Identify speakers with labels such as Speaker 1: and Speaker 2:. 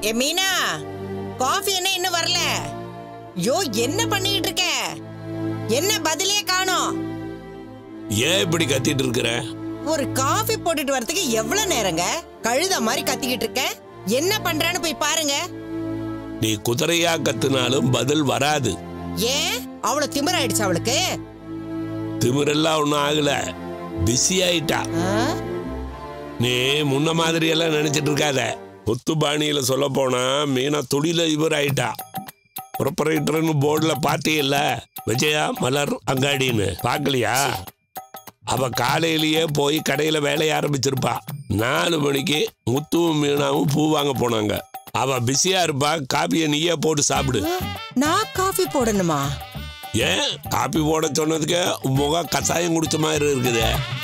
Speaker 1: ஏ Meena coffee என்ன இன்னும் வரல யோ என்ன பண்ணிட்டு இருக்க என்ன பதிலே காணோம்
Speaker 2: ஏன் இப்படி கத்திட்டு இருக்கிற
Speaker 1: ஒரு காஃபி போட்டுட்டு வரதுக்கு எவ்வளவு நேரங்க கழுத மாதிரி கத்திக்கிட்டு இருக்க என்ன பண்றான்னு போய் பாருங்க
Speaker 2: நீ குதிரையா கத்துனாலும் பதில் வராது
Speaker 1: ஏன் அவ்வளவு திமிராயிடுச்சு அவளுக்கு
Speaker 2: திமிரெல்லாம் ஒன்றும் ஆகல பிஸி ஆயிட்டா
Speaker 1: ஆ?
Speaker 2: நீ முன்ன மாதிரி எல்லாம் நினைச்சிட்டு இருக்காத ஒத்து பாணியில சொல்ல போனா மீனா தொழில இவர் ஆயிட்டா ப்ரொப்பரேட்டர்னு போர்டில் பார்த்தீல்ல விஜயா மலர் அங்காடின்னு பார்க்கலையா அவ காலையிலேயே போய் கடையில வேலைய ஆரம்பிச்சிருப்பா நாலு மணிக்கு முத்துவும் மீனாவும் பூ வாங்க போனாங்க அவ பிஸியா இருப்பா காப்பியை நீயே போட்டு சாப்பிடு
Speaker 1: நான் காஃபி போடணுமா
Speaker 2: ஏன் காப்பி போட சொன்னதுக்கு உன் முகம் கசாயம் குடிச்ச மாதிரி இருக்குது